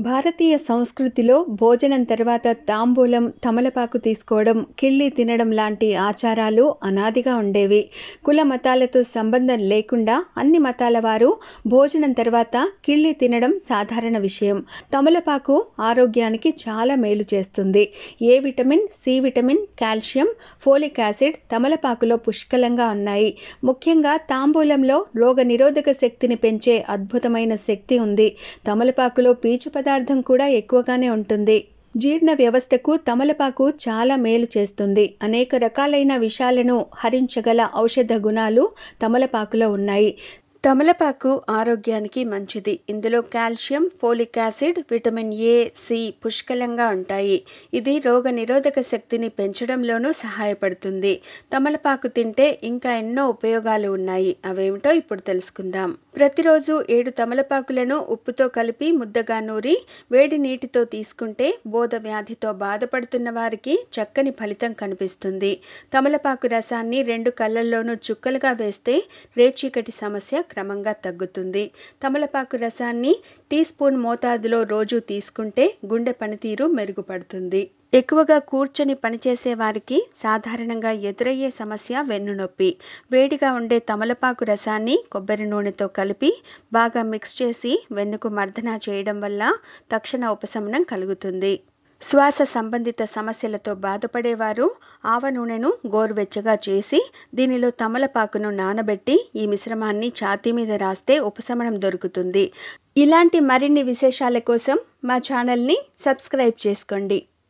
భారతీయ సంస్కృతిలో భోజనం తర్వాత తాంబూలం తమలపాకు తీసుకోవడం కిళ్ళి తినడం లాంటి ఆచారాలు అనాదిగా ఉండేవి కుల మతాలతో సంబంధం లేకుండా అన్ని మతాల వారు భోజనం తర్వాత కిళ్ళి తినడం సాధారణ విషయం తమలపాకు ఆరోగ్యానికి చాలా మేలు చేస్తుంది A vitamin C vitamin calcium folic acid తమలపాకులో పుష్కలంగా ఉన్నాయి ముఖ్యంగా తాంబూలంలో రోగ నిరోధక శక్తిని పెంచే అద్భుతమైన శక్తి ఉంది తమలపాకులో పీచు పదార్థం కూడా ఎక్కువగానే ఉంటుంది జీర్ణ వ్యవస్థకు తమలపాకు చాలా మేలు చేస్తుంది అనేక రకాలైన విషాలను హరించగల ఔషధ గుణాలు తమలపాకులో ఉన్నాయి తమలపాకు ఆరోగ్యానికి మంచిది ఇందులో calcium folic acid vitamin A C పుష్కలంగా ఉంటాయి ఇది రోగ నిరోధక శక్తిని పెంచడంలోనూ సహాయపడుతుంది తమలపాకు తింటే ఇంకా ఎన్నో ఉపయోగాలు ఉన్నాయి అవేమిటో ఇప్పుడు తెలుసుకుందాం ప్రతిరోజు ఏడు తమలపాకులను ఉప్పుతో కలిపి ముద్దగా నూరి వేడి నీటితో తీసుకుంటే బోధ వ్యాధితో బాధపడుతున్న వారికి చక్కని ఫలితం కనిపిస్తుంది తమలపాకు రసాన్ని రెండు కళ్ళల్లోనూ చుక్కలుగా వేస్తే రేచీకటి సమస్య క్రమంగా తగ్గుతుంది తమలపాకు రసాన్ని టీ స్పూన్ మోతాదులో రోజు తీసుకుంటే గుండె పనితీరు మెరుగుపడుతుంది ఎక్కువగా కూర్చొని పనిచేసే వారికి సాధారణంగా ఎదురయ్యే సమస్య వెన్నునొప్పి వేడిగా ఉండే తమలపాకు రసాన్ని కొబ్బరి నూనెతో కలిపి బాగా మిక్స్ చేసి వెన్నుకు మర్దన చేయడం వల్ల తక్షణ ఉపశమనం కలుగుతుంది శ్వాస సంబంధిత సమస్యలతో బాధపడేవారు ఆవ నూనెను గోరువెచ్చగా చేసి దీనిలో తమలపాకును నానబెట్టి ఈ మిశ్రమాన్ని ఛాతీ మీద రాస్తే ఉపశమనం దొరుకుతుంది ఇలాంటి మరిన్ని విశేషాల కోసం మా ఛానల్ని సబ్స్క్రైబ్ చేసుకోండి